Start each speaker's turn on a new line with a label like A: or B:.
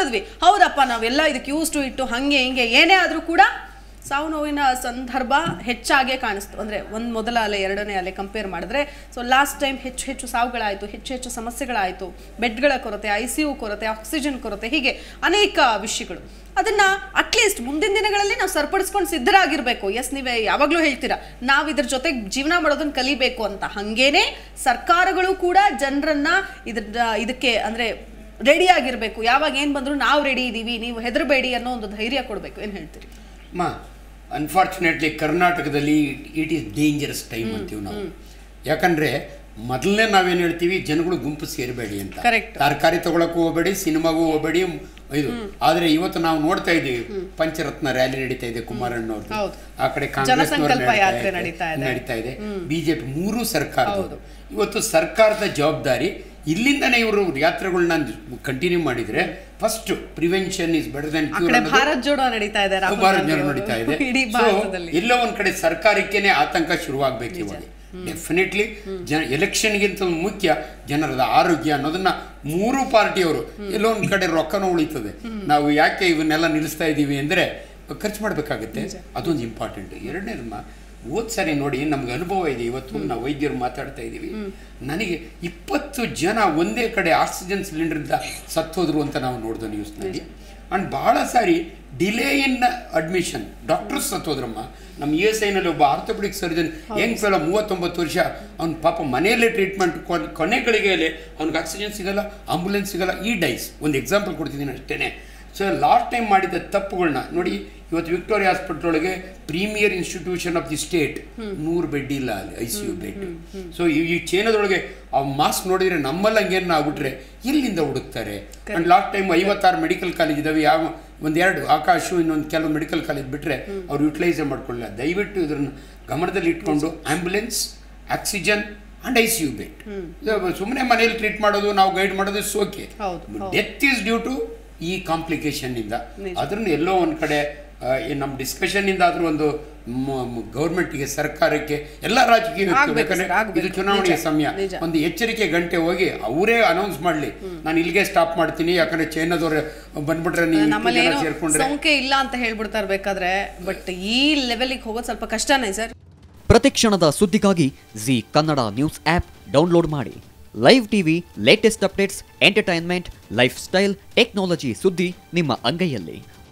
A: ನೋಡಿದ್ವಿ ಹೌದಪ್ಪ ನಾವೆಲ್ಲ ಇದಕ್ಕೆ ಯೂಸ್ ಟು ಇಟ್ಟು ಹಂಗೆ ಹಿಂಗೆ ಏನೇ ಆದ್ರೂ ಕೂಡ ಸಾವು ನೋವಿನ ಸಂದರ್ಭ ಹೆಚ್ಚಾಗೇ ಕಾಣಿಸ್ತು ಅಂದ್ರೆ ಒಂದು ಮೊದಲ ಅಲೆ ಎರಡನೇ ಅಲೆ ಕಂಪೇರ್ ಮಾಡಿದ್ರೆ ಸೊ ಲಾಸ್ಟ್ ಟೈಮ್ ಹೆಚ್ಚು ಹೆಚ್ಚು ಸಾವುಗಳಾಯಿತು ಹೆಚ್ಚು ಹೆಚ್ಚು ಸಮಸ್ಯೆಗಳಾಯಿತು ಬೆಡ್ಗಳ ಕೊರತೆ ಐ ಸಿ ಯು ಕೊರತೆ ಆಕ್ಸಿಜನ್ ಕೊರತೆ ಹೀಗೆ ಅನೇಕ ವಿಷಯಗಳು ಅದನ್ನ ಅಟ್ಲೀಸ್ಟ್ ಮುಂದಿನ ದಿನಗಳಲ್ಲಿ ನಾವು ಸರಿಪಡಿಸ್ಕೊಂಡು ಸಿದ್ಧರಾಗಿರ್ಬೇಕು ಎಸ್ ನೀವೇ ಯಾವಾಗಲೂ ಹೇಳ್ತೀರಾ ನಾವು ಇದ್ರ ಜೊತೆ ಜೀವನ ಮಾಡೋದನ್ನ ಕಲಿಬೇಕು ಅಂತ ಹಂಗೇನೆ ಸರ್ಕಾರಗಳು ಕೂಡ ಜನರನ್ನ ಇದ್ರ ಇದಕ್ಕೆ ಅಂದ್ರೆ ರೆಡಿ ಆಗಿರ್ಬೇಕು ಯಾವಾಗ ಏನ್ ಬಂದ್ರು ನಾವು ರೆಡಿ ಇದೀವಿ ನೀವು ಹೆದರಬೇಡಿ ಅನ್ನೋ ಒಂದು ಧೈರ್ಯ ಕೊಡ್ಬೇಕು ಏನ್ ಹೇಳ್ತೀರಿ
B: ಅಮ್ಮ ಅನ್ಫಾರ್ಚುನೇಟ್ಲಿ ಕರ್ನಾಟಕದಲ್ಲಿ ಇಟ್ ಈಸ್ ಡೇಂಜರಸ್ ಟೈಮ್ ಅಂತೀವಿ ನಾವು ಯಾಕಂದ್ರೆ ಮೊದಲನೇ ನಾವೇನು ಹೇಳ್ತೀವಿ ಜನಗಳು ಗುಂಪು ಸೇರಬೇಡಿ ಅಂತ
A: Correct.
B: ತರಕಾರಿ ತಗೊಳಕ್ಕೂ ಹೋಗಬೇಡಿ ಸಿನಿಮಾಗೂ ಹೋಗಬೇಡಿ ಇದು ಆದ್ರೆ ಇವತ್ತು ನಾವು ನೋಡ್ತಾ ಇದ್ದೀವಿ ಪಂಚರತ್ನ ರ್ಯಾಲಿ ನಡೀತಾ ಇದೆ ಕುಮಾರಣ್ಣವ್ರದ್ದು
A: ಹೌದು.
B: ಆ ಕಡೆ
A: ಜನಸಂಕಲ್ಪ
B: ಕಾಂಗ್ರೆಸ್
A: ಯಾತ್ರೆ ನಡೀತಾ ಇದೆ.
B: ನಡೀತಾ ಇದೆ ಬಿಜೆಪಿ ಮೂರು ಸರ್ಕಾರದವರು ಇವತ್ತು ಸರ್ಕಾರದ ಜವಾಬ್ದಾರಿ ಇಲ್ಲಿಂದನೇ ಇವರು ಯಾತ್ರೆಗಳನ್ನ ಕಂಟಿನ್ಯೂ ಮಾಡಿದ್ರೆ first prevention is better than
A: ಆ ಕಡೆ ಭಾರತ್ ಜೋಡೋ ನಡೀತಾ ಇದೆ ರಾಹುಲ್
B: ಭಾರತ
A: ಗಾಂಧಿ
B: ಜನ
A: ಅವರು.
B: ನಡೀತಾ ಇದೆ
A: ಇಡೀ
B: So,
A: ಭಾರತದಲ್ಲಿ
B: ಎಲ್ಲೋ ಒಂದ್ ಕಡೆ ಸರ್ಕಾರಕ್ಕೇನೆ ಆತಂಕ ಶುರುವಾಗಬೇಕು ಇವಾಗ ಡೆಫಿನೆಟ್ಲಿ ಜನ ಎಲೆಕ್ಷನ್ಗಿಂತ ಮುಖ್ಯ ಜನರದ ಆರೋಗ್ಯ ಅನ್ನೋದನ್ನ ಮೂರು ಪಾರ್ಟಿಯವರು ಎಲ್ಲೋ ಒಂದ್ ಕಡೆ ರೊಕ್ಕನೂ ಉಳಿತದೆ ನಾವು ಯಾಕೆ ಇವನ್ನೆಲ್ಲ ನಿಲ್ಲಿಸ್ತಾ ಇದ್ದೀವಿ ಅಂದ್ರೆ ಖರ್ಚು ಮಾಡಬೇಕಾಗುತ್ತೆ ಅದೊಂದು ಇಂಪಾರ್ಟೆಂಟ್ ಎರಡನೇದಮ್ಮ ಹೋದ್ ಸರಿ ನೋಡಿ ನಮ್ಗೆ ಅನುಭವ ಇದೆ ಇವತ್ತು ನಾವು ವೈದ್ಯರು ಮಾತಾಡ್ತಾ ಇದ್ದೀವಿ ನನಗೆ ಇಪ್ಪತ್ತು ಜನ ಒಂದೇ ಕಡೆ ಆಕ್ಸಿಜನ್ ಸಿಲಿಂಡರ್ದ ಸತ್ತೋದ್ರು ಅಂತ ನಾವು ನೋಡಿದ ನ್ಯೂಸ್ನಲ್ಲಿ ಅಂಡ್ ಬಹಳ ಸಾರಿ ಡಿಲೇ ಇನ್ ಅಡ್ಮಿಷನ್ ಡಾಕ್ಟರ್ಸ್ ಸತ್ತೋದ್ರಮ್ಮ ನಮ್ಮ ಇ ಎಸ್ ಐನಲ್ಲಿ ಒಬ್ಬ ಆರ್ಥೋಪೆಡಿಕ್ ಸರ್ಜನ್ ಹೆಂಗ್ ಫೆಲ ಮೂವತ್ತೊಂಬತ್ತು ವರ್ಷ ಅವ್ನ ಪಾಪ ಮನೆಯಲ್ಲೇ ಟ್ರೀಟ್ಮೆಂಟ್ ಕೊನೆ ಗಳಿಗೆಯಲ್ಲಿ ಅವ್ನಿಗೆ ಆಕ್ಸಿಜನ್ ಸಿಗಲ್ಲ ಆಂಬುಲೆನ್ಸ್ ಸಿಗಲ್ಲ ಈ ಡೈಸ್ ಒಂದು ಎಕ್ಸಾಂಪಲ್ ಕೊಡ್ತಿದ್ದೀನಿ ಅಷ್ಟೇನೆ ಸೊ ಲಾಸ್ಟ್ ಟೈಮ್ ಮಾಡಿದ ತಪ್ಪುಗಳನ್ನ ನೋಡಿ ಇವತ್ತು ವಿಕ್ಟೋರಿಯಾ ಹಾಸ್ಪಿಟಲ್ ಒಳಗೆ premier institution of the state ನೂರು ಬೆಡ್ ಇಲ್ಲ ಅಲ್ಲಿ I C U bed so ಈ ಚೈನಾದೊಳಗೆ ಆ ಮಾಸ್ಕ್ ನೋಡಿದ್ರೆ ನಮ್ಮಲ್ಲಿ ಹಂಗೇನು ಆಗ್ಬಿಟ್ರೆ ಎಲ್ಲಿಂದ ಹುಡುಕ್ತಾರೆ ಅಂಡ್ ಲಾಸ್ಟ್ ಟೈಮ್ ಐವತ್ತಾರು ಮೆಡಿಕಲ್ ಕಾಲೇಜ್ ಇದಾವೆ ಯಾವ ಒಂದೆರಡು ಆಕಾಶು ಇನ್ನೊಂದು ಕೆಲವು ಮೆಡಿಕಲ್ ಕಾಲೇಜ್ ಬಿಟ್ಟರೆ ಅವ್ರು ಯುಟಿಲೈಸ್ ಮಾಡ್ಕೊಳ್ಳಿಲ್ಲ ದಯವಿಟ್ಟು ಇದನ್ನ ಗಮನದಲ್ಲಿ ಇಟ್ಕೊಂಡು ambulance oxygen and I C U bed ಸುಮ್ಮನೆ ಮನೇಲಿ ಟ್ರೀಟ್ ಮಾಡೋದು ನಾವು ಗೈಡ್ ಮಾಡೋದು ಸೋಕೆ
A: ಹೌದು, ಹೌದು.
B: ಡೆತ್ ಈಸ್ ಡ್ಯೂ ಟು ಈ ಕಾಂಪ್ಲಿಕೇಶನ್ ಇಂದ ಅದನ್ನ ಎಲ್ಲೋ ಒಂದ್ ಕಡೆ ಆ, ಈ ನಮ್ಮ ಡಿಸ್ಕಷನ್ ಇಂದ ಆದ್ರೂ ಒಂದು ಗೌರ್ಮೆಂಟ್ಗೆ ಸರ್ಕಾರಕ್ಕೆ ಎಲ್ಲ ರಾಜಕೀಯ ವ್ಯಕ್ತಿಗಳು,
A: ಆಗ್ಬೇಕು
B: ಯಾಕಂದ್ರೆ
A: ಸರ್, ಆಗ್ಬೇಕು.
B: ಇದು ಚುನಾವಣೆಯ
A: ನಿಜ,
B: ಸಮಯ
A: ನಿಜ.
B: ಒಂದು ಎಚ್ಚರಿಕೆ ಗಂಟೆ ಹೋಗಿ ಅವರೇ ಅನೌನ್ಸ್ ಮಾಡ್ಲಿ ನಾನು ಇಲ್ಲಿಗೆ ಸ್ಟಾಪ್ ಮಾಡ್ತೀನಿ ಯಾಕಂದ್ರೆ ಚೈನಾದವ್ರು ಬಂದ್ಬಿಟ್ರೆ ನೀವು ಇಷ್ಟು
A: ನಮ್ಮಲ್ಲಿ
B: ಜನ
A: ಏನೋ
B: ಸೇರ್ಕೊಂಡ್ರೆ
A: ಸೋಂಕೆ ಇಲ್ಲ ಅಂತ ಹೇಳ್ಬಿಡ್ತಾ ಇರ್ಬೇಕಾದ್ರೆ ಬಟ್ ಈ ಲೆವೆಲಿಗೆ ಹೋಗೋದು ಸ್ವಲ್ಪ ಕಷ್ಟನೇ ಸರ್
C: ಪ್ರತಿಕ್ಷಣದ ಸುದ್ದಿಗಾಗಿ Zee Kannada news app download ಮಾಡಿ live TV latest updates entertainment lifestyle technology ಸುದ್ದಿ ನಿಮ್ಮ ಅಂಗೈಯಲ್ಲಿ